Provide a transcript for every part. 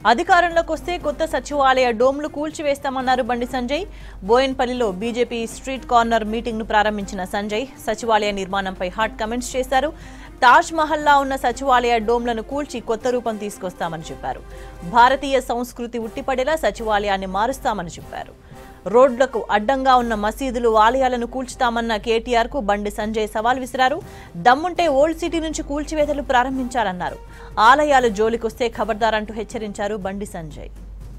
అధికారంలోకి వస్తే కొత్త సచివాలయ డోమ్లు కూల్చివేస్తామన్నారు బండి సంజయ్ బోయన్పల్లిలో బీజేపీ స్ట్రీట్ కార్నర్ మీటింగ్ ను ప్రారంభించిన సంజయ్ సచివాలయ నిర్మాణంపై హాట్ కమెంట్స్ చేశారు తాజ్ మహల్లా ఉన్న సచివాలయ డోమ్లను కూల్చి కొత్త రూపం తీసుకొస్తామని చెప్పారు భారతీయ సంస్కృతి ఉట్టిపడేలా సచివాలయాన్ని మారుస్తామని చెప్పారు రోడ్లకు అడ్డంగా ఉన్న మసీదులు ఆలయాలను కూల్చుతామన్న కేటీఆర్ కు బండి సంజయ్ సవాల్ విసిరారు దమ్ముంటే ఓల్డ్ సిటీ నుంచి కూల్చివేతలు ప్రారంభించాలన్నారు ఆలయాలు జోలికొస్తే ఖబర్దార్ అంటూ హెచ్చరించారు బండి సంజయ్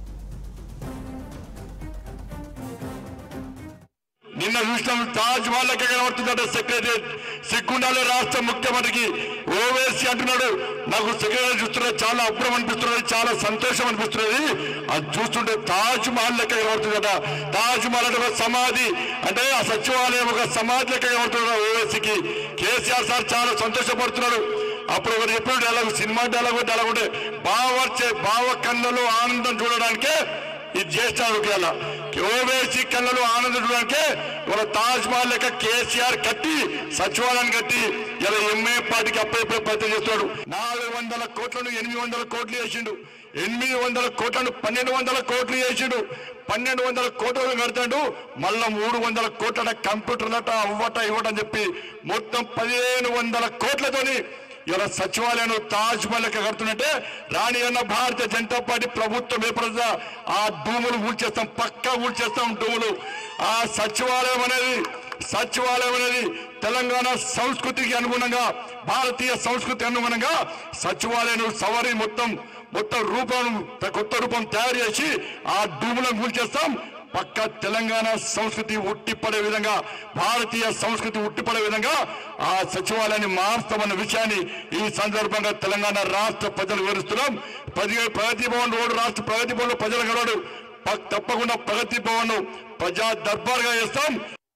నిన్న చూసినాం తాజ్ మహల్ లెక్క కనబడుతుందంటే సెక్రటరీ సిగ్గుండాలి రాష్ట్ర ముఖ్యమంత్రికి ఓవేసి అంటున్నాడు నాకు సెక్రటరీ చూస్తున్నా చాలా అప్పురం అనిపిస్తున్నది చాలా సంతోషం అనిపిస్తున్నది అది చూస్తుంటే తాజ్ మహల్ లెక్క కనబడుతుందట తాజ్ మహల్ అంటే ఒక సమాధి అంటే ఆ సచివాలయం ఒక సమాధి లెక్క కనబడుతున్నాడు ఓవేసీకి కేసీఆర్ సార్ చాలా సంతోషపడుతున్నాడు అప్పుడు ఒకరు చెప్పిన డైలాగ్ సినిమా డైలాగ్ డైలాగ్ ఉంటే బావ వచ్చే బావ కళ్ళలో ఆనందం చూడడానికే ఇది చేస్తాడు ఇలా ఓవేసీ కళ్ళలో ఆనందం చూడడానికే ఒక తాజ్ మహల్ లెక్క కేసీఆర్ కట్టి సచివాలయాన్ని కట్టి ఇలా ఎంఏ పార్టీకి అప్పుడప్పుడే ప్రయత్నం చేస్తున్నాడు నాలుగు వందల కోట్లను ఎనిమిది వందల కోట్లు చేసిండు ఎనిమిది వందల కోట్లను పన్నెండు వందల కోట్లు చేసిండు పన్నెండు వందల కోట్లు కడతాడు మళ్ళా మూడు వందల కోట్ల కంప్యూటర్లట అవ్వట ఇవ్వటం చెప్పి మొత్తం పదిహేను వందల కోట్లతోని ఇలా సచివాలయం తాజ్ మహల్ లెక్క కడుతున్నట్టే రాణి అన్న భారతీయ జనతా పార్టీ ప్రభుత్వం ఏర్పడదా ఆ డూములు ఊడ్చేస్తాం పక్కా ఊడ్చేస్తాం డూములు ఆ సచివాలయం అనేది సచివాలయం అనేది తెలంగాణ సంస్కృతికి అనుగుణంగా భారతీయ సంస్కృతి అనుగుణంగా సచివాలయం సవరి మొత్తం మొత్తం రూపం కొత్త రూపం తయారు చేసి ఆ డూములను కూల్చేస్తాం పక్క తెలంగాణ సంస్కృతి ఉట్టిపడే విధంగా భారతీయ సంస్కృతి ఉట్టిపడే విధంగా ఆ సచివాలయాన్ని మారుస్తామన్న విషయాన్ని ఈ సందర్భంగా తెలంగాణ రాష్ట్ర ప్రజలు వివరిస్తున్నాం ప్రతి ప్రగతి భవన్ రోడ్డు రాష్ట్ర ప్రగతి భవన్ లో ప్రజలు గడవడు పక్- తప్పకుండా ప్రగతి భవన్ ప్రజా దర్బార్గా చేస్తాం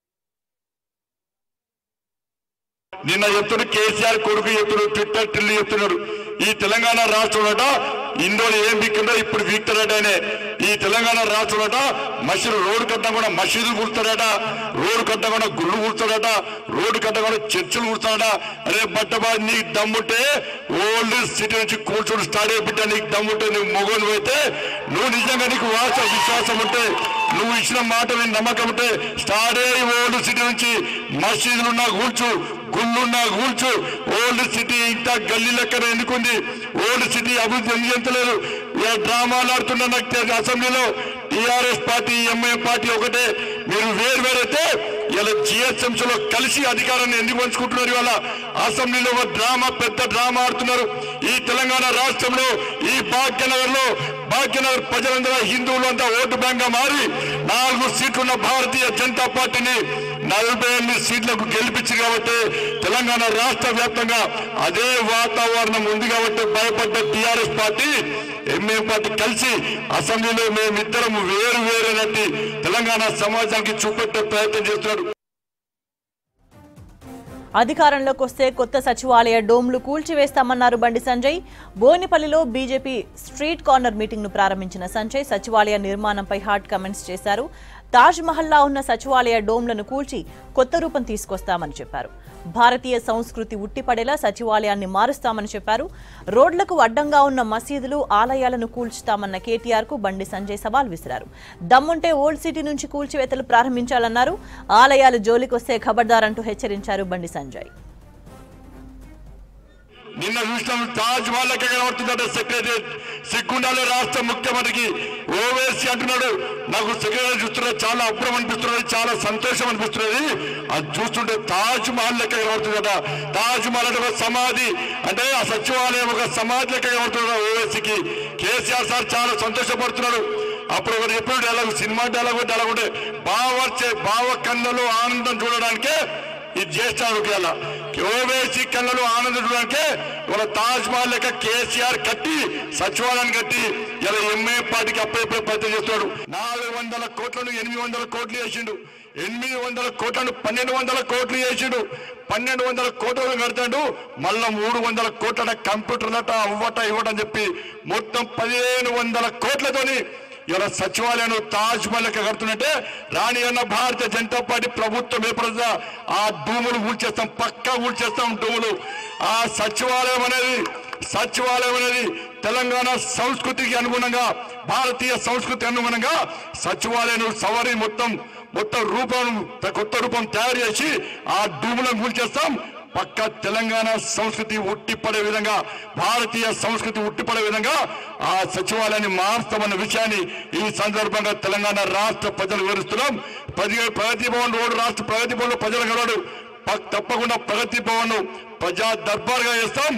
నిన్న చెప్తుడు కేసీఆర్ కొడుకు చెప్తున్నాడు ట్విట్టర్ టిల్లు చెప్తున్నాడు ఈ తెలంగాణ రాష్ట్రంలో ఇండోలు ఏం బిక్కుందో ఇప్పుడు వీక్తాడట ఆయనే ఈ తెలంగాణ రాష్ట్రంలో మసీదు రోడ్డు కట్టకుండా మసీదులు కూర్తాడట రోడ్డు కట్టకుండా గుళ్ళు కూర్తాడట రోడ్డు కట్టకుండా చర్చిలు కూర్తాడట అరే బట్టబా నీకు దమ్ముంటే ఓల్డ్ సిటీ నుంచి కూర్చొని స్టార్ట్ అయిపోతే నీకు దమ్ముంటే నువ్వు మొగోను అయితే నువ్వు నిజంగా నీకు వాస విశ్వాసం ఉంటే నువ్వు ఇచ్చిన మాట మీద నమ్మకం ఉంటే స్టార్ట్ అయ్యి ఓల్డ్ సిటీ నుంచి మసీదులున్నా కూర్చు గుళ్ళున్నా కూర్చు ఓల్డ్ సిటీ ఇంత గల్లీ లెక్కన ఎన్నుకుంది ఓల్డ్ సిటీ అభివృద్ధి ఎందుకు ఏ డ్రామాలు ఆడుతున్నా నాకు తెలియదు అసెంబ్లీలో టీఆర్ఎస్ పార్టీ ఎంఐఎం పార్టీ ఒకటే మీరు వేరు వేరైతే ఇలా జిహెచ్ఎంసీ లో కలిసి అధికారాన్ని ఎందుకు పంచుకుంటున్నారు ఇవాళ అసెంబ్లీలో ఒక డ్రామా పెద్ద డ్రామా ఆడుతున్నారు ఈ తెలంగాణ రాష్ట్రంలో ఈ భాగ్యనగర్ లో భాగ్యనగర్ ప్రజలందరూ హిందువులు అంతా ఓటు బ్యాంక్ గా మారి నాలుగు సీట్లున్న భారతీయ జనతా పార్టీని నలభై ఎనిమిది సీట్లకు గెలిపించి కాబట్టి తెలంగాణ రాష్ట్ర వ్యాప్తంగా అదే వాతావరణం ఉంది కాబట్టి భయపడ్డ టిఆర్ఎస్ పార్టీ ఎంఏం పార్టీ కలిసి అసెంబ్లీలో మేమిద్దరం వేరు వేరేనట్టి తెలంగాణ సమాజానికి చూపెట్టే ప్రయత్నం చేస్తున్నాడు అధికారంలోకి వస్తే కొత్త సచివాలయ డోమ్లు కూల్చివేస్తామన్నారు బండి సంజయ్ బోనిపల్లిలో బీజేపీ స్ట్రీట్ కార్నర్ మీటింగ్ ను ప్రారంభించిన సంజయ్ సచివాలయ నిర్మాణంపై హాట్ కమెంట్స్ చేశారు తాజ్ మహల్లా ఉన్న సచివాలయ డోమ్లను కూల్చి కొత్త రూపం తీసుకొస్తామని చెప్పారు భారతీయ సంస్కృతి ఉట్టిపడేలా సచివాలయాన్ని మారుస్తామని చెప్పారు రోడ్లకు అడ్డంగా ఉన్న మసీదులు ఆలయాలను కూల్చుతామన్న కేటీఆర్ కు బండి సంజయ్ సవాల్ విసిరారు దమ్ముంటే ఓల్డ్ సిటీ నుంచి కూల్చివేతలు ప్రారంభించాలన్నారు ఆలయాలు జోలికొస్తే ఖబర్దార్ అంటూ హెచ్చరించారు బండి సంజయ్ నిన్న చూసినాం తాజ్ మహల్ లెక్క కనబడుతుందంటే సెక్రటరీ సిగ్గుండాలి రాష్ట్ర ముఖ్యమంత్రికి ఓవేసి అంటున్నాడు నాకు సెక్రటరీ చూస్తున్నా చాలా అప్పురం అనిపిస్తున్నది చాలా సంతోషం అనిపిస్తున్నది అది చూస్తుంటే తాజ్ మహల్ లెక్క కనబడుతుందట తాజ్ మహల్ అంటే ఒక సమాధి అంటే ఆ సచివాలయం ఒక సమాధి లెక్క కనబడుతున్నాడు ఓవేసీకి కేసీఆర్ సార్ చాలా సంతోషపడుతున్నాడు అప్పుడు ఒకరు చెప్పిన డైలాగ్ సినిమా డైలాగ్ డైలాగ్ ఉంటే బావ వచ్చే బావ కళ్ళలో ఆనందం చూడడానికే ఇది చేస్తాడు ఇలా ఓవేసీ కళ్ళలో ఆనందం చూడడానికే ఒక తాజ్ మహల్ లెక్క కేసీఆర్ కట్టి సచివాలయాన్ని కట్టి ఇలా ఎంఏ పార్టీకి అప్పుడప్పుడే ప్రయత్నం చేస్తున్నాడు నాలుగు వందల కోట్లను ఎనిమిది వందల కోట్లు చేసిండు ఎనిమిది వందల కోట్లను పన్నెండు వందల కోట్లు చేసిండు పన్నెండు వందల కోట్లు కడతాడు మళ్ళా మూడు వందల కోట్ల కంప్యూటర్లట అవ్వట ఇవ్వటం చెప్పి మొత్తం పదిహేను వందల కోట్లతోని ఇలా సచివాలయం తాజ్ మహల్ లెక్క కడుతున్నట్టే రాణి అన్న భారతీయ జనతా పార్టీ ప్రభుత్వం ఏర్పడదా ఆ డూములు ఊడ్చేస్తాం పక్కా ఊడ్చేస్తాం డూములు ఆ సచివాలయం అనేది సచివాలయం అనేది తెలంగాణ సంస్కృతికి అనుగుణంగా భారతీయ సంస్కృతి అనుగుణంగా సచివాలయం సవరి మొత్తం మొత్తం రూపం కొత్త రూపం తయారు చేసి ఆ డూములను కూల్చేస్తాం పక్క తెలంగాణ సంస్కృతి ఉట్టిపడే విధంగా భారతీయ సంస్కృతి ఉట్టిపడే విధంగా ఆ సచివాలయాన్ని మారుస్తామన్న విషయాన్ని ఈ సందర్భంగా తెలంగాణ రాష్ట్ర ప్రజలు వివరిస్తున్నాం ప్రతి ప్రగతి భవన్ రోడ్డు రాష్ట్ర ప్రగతి భవన్ ప్రజలు కలవాడు ప- తప్పకుండా ప్రగతి భవన్ ప్రజా దర్బార్గా చేస్తాం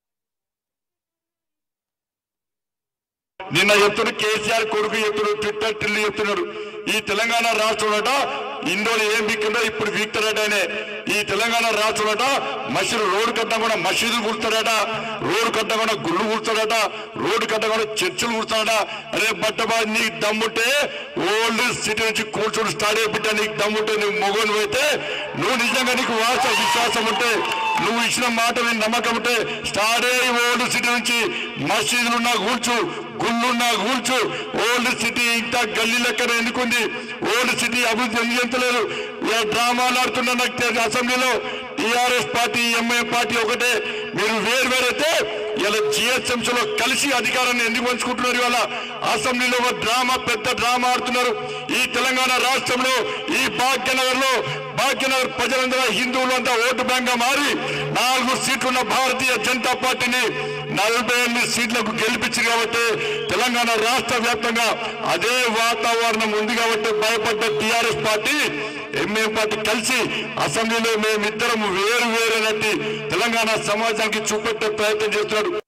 నిన్న చెప్తున్న కేసీఆర్ కొడుకు చెప్తున్నాడు ట్విట్టర్ టిల్లు చెప్తున్నాడు ఈ తెలంగాణ రాష్ట్రంలోట ఇండోలు ఏం బిక్కిందో ఇప్పుడు వీక్తాడట ఆయనే ఈ తెలంగాణ రాష్ట్రంలోట మసీదు రోడ్డు కట్టకుండా మసీదులు కూర్తాడట రోడ్డు కట్టకుండా గుళ్ళు కూర్తాడట రోడ్డు కట్టకుండా చర్చిలు కూర్తాడట అరే బట్టబా నీకు దమ్ముంటే ఓల్డ్ సిటీ నుంచి కూర్చొని స్టార్ట్ అయిపోతే నీకు దమ్ముంటే నువ్వు మొగోను అయితే నువ్వు నిజంగా నీకు వాస విశ్వాసం ఉంటే నువ్వు ఇచ్చిన మాట మీద నమ్మకం ఉంటే స్టార్ట్ అయ్యి ఓల్డ్ సిటీ నుంచి మసీదులున్నా కూర్చు గుళ్ళున్నా కూర్చు ఓల్డ్ సిటీ ఇంకా గల్లీ లెక్కన ఎన్నుకుంది ఓల్డ్ సిటీ అభివృద్ధి ఎందుకు చెంతలేదు ఇలా డ్రామాలు ఆడుతున్న నాకు తెలియదు అసెంబ్లీలో టీఆర్ఎస్ పార్టీ ఎంఐ పార్టీ ఒకటే మీరు వేరు వేరైతే ఇలా GHMC లో కలిసి అధికారాన్ని ఎందుకు పంచుకుంటున్నారు ఇవాళ అసెంబ్లీలో ఒక డ్రామా పెద్ద డ్రామా ఆడుతున్నారు ఈ తెలంగాణ రాష్ట్రంలో ఈ భాగ్యనగర్ లో భాగ్యనగర్ ప్రజలందరూ హిందువులంతా ఓటు బ్యాంక్ గా మారి నాలుగు సీట్లున్న భారతీయ జనతా పార్టీని నలభై ఎనిమిది సీట్లకు గెలిపించారు కాబట్టి తెలంగాణ రాష్ట్ర వ్యాప్తంగా అదే వాతావరణం ఉంది కాబట్టి భయపడ్డ టిఆర్ఎస్ పార్టీ ఎంఏ పార్టీ కలిసి అసెంబ్లీలో మేమిద్దరం వేరు వేరేనట్టి తెలంగాణ సమాజానికి చూపెట్టే ప్రయత్నం చేస్తున్నాడు